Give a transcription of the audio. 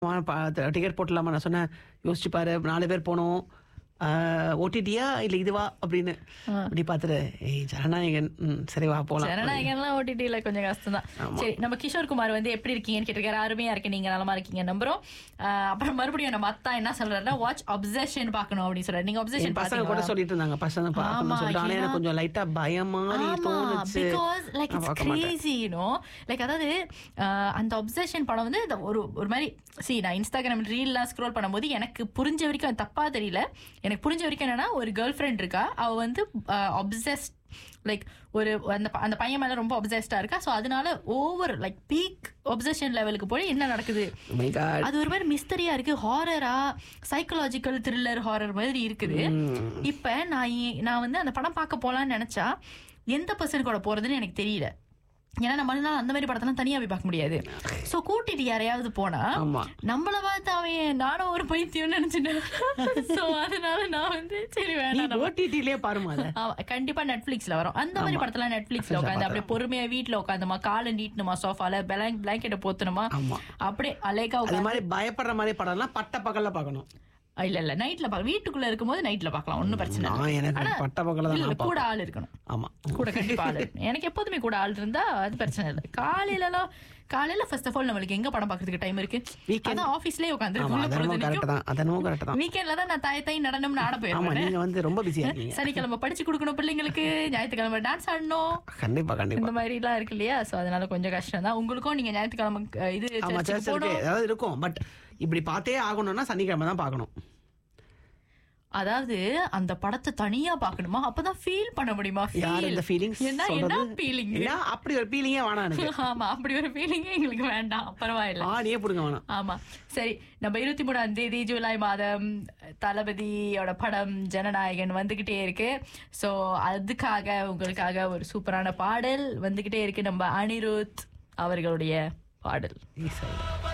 Ticket போட்டலாமா நான் சொன்னேன் யோசிச்சு பாரு நாலு பேர் போனோம் ஓடிடியா இல்ல இதுவா அப்படின்னு அப்படி பார்த்துட்டு ஏய் ஜனநாயகன் ம், சரி வா போலாம் ஜனநாயகம்லாம் ஓடிடில கொஞ்சம் கஷ்டம் தான் சரி நம்ம கிஷோர் குமார் வந்து எப்படி இருக்கீங்கன்னு கேட்டிருக்காரு அருமையா இருக்கு நீங்க நலமா இருக்கீங்க நம்புறோம் ஆஹ் அப்புறம் மறுபடியும் நம்ம அத்தா என்ன சொல்றாருன்னா வாட்ச் அப்சஷன் பார்க்கணும் அப்படின்னு சொல்றாரு நீங்க என் அப்சஷன் பசங்க கூட சொல்லிட்டு இருந்தாங்க பசங்க ஆமா, பார்க்கணும்னு சொல்லிட்டு ஆனா ஏன்னா- எனக்கு கொஞ்சம் லைட்டா பயமாரி தோணுச்சு பிகாஸ் லைக் நான் இட்ஸ் பார்க்க மாட்டேன். கிரேசி யூனோ லைக் அதாவது ஆஹ், அந்த அப்சஷன் படம் வந்து இந்த ஒரு ஒரு மாதிரி சி நான் இன்ஸ்டாகிராம் ரீல்லாம் ஸ்க்ரோல் பண்ணும்போது எனக்கு புரிஞ்ச வரைக்கும் அது தப்பா தெரியல எனக்கு புரிஞ்ச வரைக்கும் என்னன்னா ஒரு கேர்ள் ஃப்ரெண்ட் இருக்கா அவ வந்து அப்சஸ்ட் லைக் ஒரு அந்த ப- அந்த பையன் மேல ரொம்ப அப்சஸ்டா இருக்கா ஸோ அதனால ஓவர் லைக் பீக் அப்சஷன் லெவலுக்கு போய் என்ன நடக்குது Oh my God. அது ஒரு மாதிரி மிஸ்டரியா இருக்கு ஹாரரா சைக்கலாஜிக்கல் த்ரில்லர் ஹாரர் மாதிரி இருக்குது இப்ப நான் ஏ- நான் வந்து அந்த படம் பார்க்க போலாம்னு நினைச்சா எந்த பர்சன் கூட போறதுன்னு எனக்கு தெரியல ஏன்னா நம்ம நாள் அந்த மாதிரி படத்தெல்லாம் தனியா போய் பார்க்க முடியாது சோ கூட்டிட்டு யாரையாவது போனா ஆமா நம்மள பார்த்து அவன் நானும் ஒரு பைத்தியம் நினைச்சிட்டேன் சோ அதனால நான் வந்து சரி நீ வேணாம் நம்ம- ஓடிடிலே பாருமா அத ஆமா, கண்டிப்பா நெட்ஃபிளிக்ஸ்ல வரும் அந்த மாதிரி படத்தெல்லாம் நெட்ஃபிளிக்ஸ்ல உட்காந்து அப்படியே பொறுமையா வீட்ல உட்காந்துமா காலை நீட்டணுமா சோஃபால பிளாங்க் பிளாங்கெட்டை போத்தணுமா ஆமா அப்படியே அலேக்கா அது மாதிரி பயப்படுற மாதிரி படம்லாம் பட்ட பகல்ல பார்க்கணும் இல்ல இல்ல நைட்ல பாக்க வீட்டுக்குள்ள இருக்கும்போது நைட்ல பார்க்கலாம் ஒண்ணும் பிரச்சனை இல்ல. நான் எனக்கு ஆனா, பட்ட பகல்ல தான் இல்ல, நான் கூட பார்ப்பேன். ஆள் இருக்கணும் ஆமா கூட கண்டிப்பா ஆள் இருக்கணும் எனக்கு எப்போதுமே கூட ஆள் இருந்தா அது பிரச்சனை இல்லை காலையில எல்லாம் காலையில ஃபர்ஸ்ட் ஆஃப் ஆல் நம்மளுக்கு எங்க படம் பாக்குறதுக்கு டைம் இருக்கு Weekend. அதான் ஆபீஸ்லயே உட்காந்து ஆமா அதனமும் கரெக்ட் தான் அதனமும் கரெக்ட் தான் வீக்கெண்ட்ல தான் நான் தாய் தாய் நடனம்னு ஆட ஆமா போயிருவேன் நீங்க வந்து ரொம்ப பிஸியா இருக்கீங்க சனிக்கிழமை படிச்சு கொடுக்கணும் பிள்ளைங்களுக்கு ஞாயிற்றுக்கிழமை டான்ஸ் ஆடணும் கண்டிப்பா கண்டிப்பா இந்த மாதிரி எல்லாம் இருக்கு இல்லையா சோ அதனால கொஞ்சம் கஷ்டம் தான் உங்களுக்கும் நீங்க ஞாயிற்றுக்கிழமை அஹ், இது ஆமா சர்ச்சுக்கு சர்ச் இருக்கு போகணும் ஏதாவது இருக்கும் பட் இப்படி பார்த்தே ஆகணும்னா சனிக்கிழமை தான் பார்க்கணும் அதாவது அந்த படத்தை தனியா பார்க்கணுமா அப்பதான் ஃபீல் பண்ண முடியுமா யார் Feel. இந்த ஃபீலிங்ஸ் என்ன என்ன ஃபீலிங் ஏன்னா அப்படி ஒரு ஃபீலிங்கே வேணாம் எனக்கு ஆமா அப்படி ஒரு ஃபீலிங்கே எங்களுக்கு வேண்டாம் பரவாயில்ல ஆணியே பிடுங்க வேணாம் ஆமா சரி நம்ம இருபத்தி மூணாம் தேதி ஜூலை மாதம் தளபதியோட படம் ஜனநாயகன் வந்துகிட்டே இருக்கு சோ அதுக்காக உங்களுக்காக ஒரு சூப்பரான பாடல் வந்துகிட்டே இருக்கு நம்ம அனிருத் அவர்களுடைய பாடல் ஈஸா